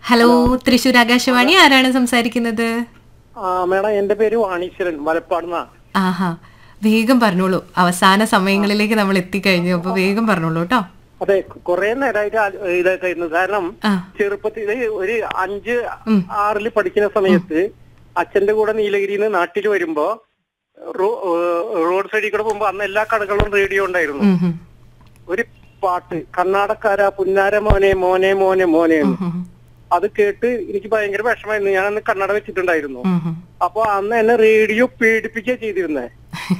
Hello Thrissur Akashvani ആരാണ് സംസാരിക്കുന്നത് ആ മേഡം എന്റെ പേര് വാണീശ്വരൻ മലപ്പാടുന്ന ആഹാ വേഗം പറഞ്ഞോളൂ അവസാന സമയങ്ങളിലേക്ക് നമ്മൾ എത്തിക്കഴിഞ്ഞു അപ്പൊ വേഗം പറഞ്ഞോളൂ കേട്ടോ അതെ കുറെ നേരമായിട്ട് ആ- ഇതൊക്കെ ഇരുന്നു കാരണം ആ ചെറുപ്പത്തിൽ ഒരു അഞ്ച് ആറിൽ പഠിക്കുന്ന സമയത്ത് അച്ഛന്റെ കൂടെ നീലഗിരിയിൽ നിന്ന് നാട്ടിൽ വരുമ്പോ റോ- ഏഹ് റോഡ് സൈഡിൽ കൂടെ പോകുമ്പോ അന്ന് എല്ലാ കടകളിലും റേഡിയോ ഉണ്ടായിരുന്നു ഉം, ഉം, ഒരു പാട്ട് കർണാടക്കാര പുന്നാര മോനെ മോനെ മോനെ മോനെ എന്ന്. ഉം, അത് കേട്ട് എനിക്ക് ഭയങ്കര വിഷമായിരുന്നു ഞാൻ അന്ന് കണ്ണട വെച്ചിട്ടുണ്ടായിരുന്നു ഉം, ഉം. അപ്പൊ അന്ന് എന്നെ റേഡിയോ പേടിപ്പിക്കുക ചെയ്തിരുന്നേ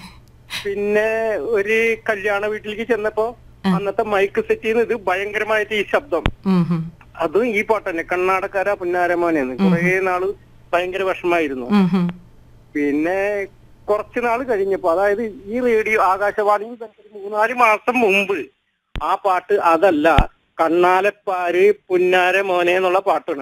പിന്നെ ഒരു കല്യാണ വീട്ടിലേക്ക് ചെന്നപ്പോ അന്നത്തെ മൈക്ക് സെറ്റ് ചെയ്യുന്നത് ഭയങ്കരമായിട്ട് ഈ ശബ്ദം ഉം, ഉം, അതും ഈ പാട്ട് തന്നെ കർണാടക്കാര പുന്നാരമോനെന്ന് കുറെ നാള് ഭയങ്കര വിഷമായിരുന്നു ഉം, ഉം. പിന്നെ കുറച്ചു നാൾ കഴിഞ്ഞപ്പോ അതായത് ഈ റേഡിയോ ആകാശവാണി ഒരു മൂന്നാല് മാസം മുമ്പ് ആ പാട്ട് അതല്ല കണ്ണാലപ്പാര് പുന്നാര മോനെ എന്നുള്ള പാട്ടാണ്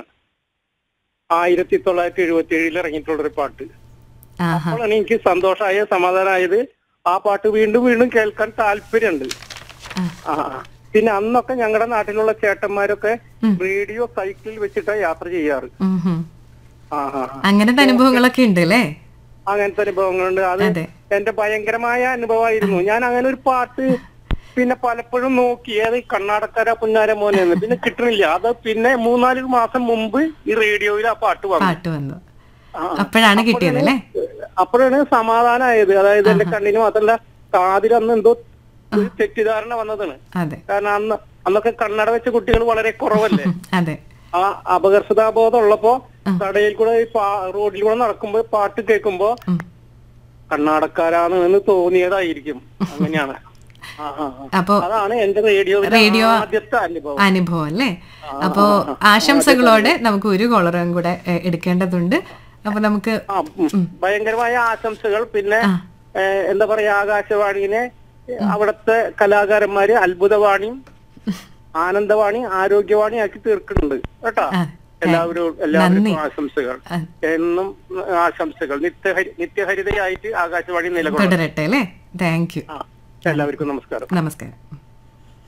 ആയിരത്തി തൊള്ളായിരത്തി എഴുപത്തി ഏഴിൽ ഇറങ്ങിയിട്ടുള്ളൊരു പാട്ട് ആഹാ അപ്പോഴാണ് എനിക്ക് സന്തോഷമായ സമാധാനമായത് ആ പാട്ട് വീണ്ടും വീണ്ടും കേൾക്കാൻ താല്പര്യമുണ്ട് ആ. ആ ആ. പിന്നെ അന്നൊക്കെ ഞങ്ങളുടെ നാട്ടിലുള്ള ചേട്ടന്മാരൊക്കെ റേഡിയോ സൈക്കിളിൽ വെച്ചിട്ടാണ് യാത്ര ചെയ്യാറ് ഉം, ഉം. ആ ആ ആ. അങ്ങനത്തെ അനുഭവങ്ങളൊക്കെ ഉണ്ട് അല്ലേ അങ്ങനത്തെ അനുഭവങ്ങളുണ്ട് അത് അതെ എന്റെ ഭയങ്കരമായ അനുഭവമായിരുന്നു ഞാൻ അങ്ങനെ ഒരു പാട്ട് പിന്നെ പലപ്പോഴും നോക്കി ഏത് കർണാടകര പുന്നാര മോനെ എന്ന് പിന്നെ കിട്ടണില്ല അത് പിന്നെ മൂന്നാല് മാസം മുമ്പ് ഈ റേഡിയോയിൽ ആ പാട്ട് വന്നു പാട്ട് വന്നു ആ. അപ്പോഴാണ് കിട്ടിയത് അല്ലേ അപ്പോഴാണ് സമാധാനമായത് അതായത് എന്റെ കണ്ണിന് മാത്രല്ല കാതിൽ അന്ന് എന്തോ ഒരു തെറ്റിദ്ധാരണ വന്നതാണ് അതെ കാരണം അന്ന് അന്നൊക്കെ കണ്ണട വെച്ച കുട്ടികൾ വളരെ കുറവല്ലേ അതെ ആ അപകർഷതാബോധം ഉള്ളപ്പോ കടയിൽ കൂടെ ഈ പാ- റോഡിൽ കൂടെ നടക്കുമ്പോ പാട്ട് കേൾക്കുമ്പോ ഉം. കർണാടകക്കാരാണ് എന്ന് തോന്നിയതായിരിക്കും അങ്ങനെയാണ് ആ, ആ, ആ. അപ്പോ അതാണ് എന്റെ റേഡിയോ റേഡിയോ ആദ്യത്തെ അനുഭവം അനുഭവം അല്ലേ അപ്പോ ആശംസകളോടെ നമുക്ക് ഒരു കോളറും കൂടെ എ, എടുക്കേണ്ടതുണ്ട് അപ്പൊ നമുക്ക് ആ ഉം. ഭയങ്കരമായ ആശംസകൾ പിന്നെ ഏ, എന്താ പറയാ ആകാശവാണിനെ അവിടുത്തെ കലാകാരന്മാര് അത്ഭുതവാണിയും ആനന്ദവാണി ആരോഗ്യവാണി ആക്കി തീർക്കുന്നുണ്ട് കേട്ടോ ആ, എല്ലാവരും എല്ലാവർക്കും ആശംസകൾ ആ, എന്നും ആശംസകൾ നിത്യഹരി നിത്യഹരിതയായിട്ട് ആകാശവാണി നിലകൊള്ളും തുടരട്ടെ അല്ലേ താങ്ക് യു ആ എല്ലാവർക്കും നമസ്കാരം നമസ്കാരം